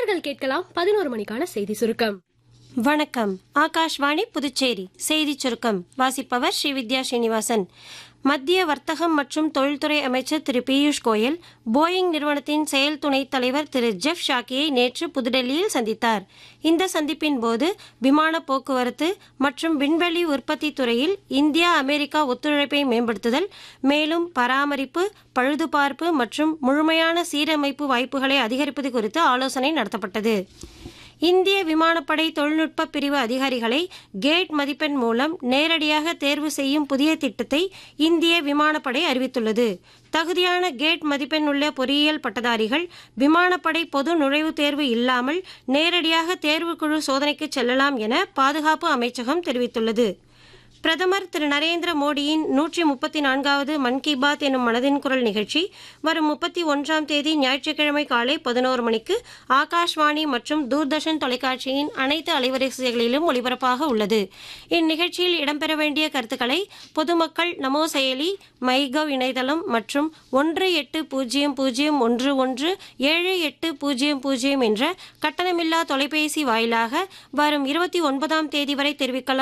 நேர்கள் கேட்கலாம் பதினோரு மணிக்கான செய்தி சுருக்கம் வணக்கம் ஆகாஷ்வாணி புதுச்சேரி செய்திச் சுருக்கம் வாசிப்பவர் ஸ்ரீ வித்யா ஸ்ரீனிவாசன் மத்திய வர்த்தகம் மற்றும் தொழில்துறை அமைச்சர் திரு பியூஷ் கோயல் போயிங் நிறுவனத்தின் செயல் துணைத் தலைவர் திரு ஜெஃப் ஷாக்கியை நேற்று புதுடெல்லியில் சந்தித்தார் இந்த சந்திப்பின் போது விமான போக்குவரத்து மற்றும் விண்வெளி உற்பத்தி துறையில் இந்தியா அமெரிக்கா ஒத்துழைப்பை மேம்படுத்துதல் மேலும் பராமரிப்பு பழுதுபார்ப்பு மற்றும் முழுமையான சீரமைப்பு வாய்ப்புகளை அதிகரிப்பது குறித்து ஆலோசனை நடத்தப்பட்டது இந்திய விமானப்படை தொழில்நுட்ப பிரிவு அதிகாரிகளை கேட் மதிப்பெண் மூலம் நேரடியாக தேர்வு செய்யும் புதிய திட்டத்தை இந்திய விமானப்படை அறிவித்துள்ளது தகுதியான கேட் மதிப்பெண் உள்ள பொறியியல் பட்டதாரிகள் விமானப்படை பொது நுழைவுத் தேர்வு இல்லாமல் நேரடியாக தேர்வுக்குழு சோதனைக்கு செல்லலாம் என பாதுகாப்பு அமைச்சகம் தெரிவித்துள்ளது பிரதமர் திரு நரேந்திர மோடியின் நூற்றி முப்பத்தி நான்காவது மன் கி பாத் எனும் மனதின் குரல் நிகழ்ச்சி வரும் முப்பத்தி ஒன்றாம் தேதி ஞாயிற்றுக்கிழமை காலை பதினோரு மணிக்கு ஆகாஷ்வாணி மற்றும் தூர்தர்ஷன் தொலைக்காட்சியின் அனைத்து அலைவரிசைகளிலும் ஒளிபரப்பாக உள்ளது இந்நிகழ்ச்சியில் இடம்பெற வேண்டிய கருத்துக்களை பொதுமக்கள் நமோ செயலி மைகவ் இணையதளம் மற்றும் ஒன்று எட்டு பூஜ்ஜியம் பூஜ்ஜியம் ஒன்று ஒன்று ஏழு எட்டு பூஜ்ஜியம் பூஜ்ஜியம் என்ற கட்டணமில்லா தொலைபேசி வாயிலாக வரும் இருபத்தி ஒன்பதாம் தேதி வரை தெரிவிக்கலாம்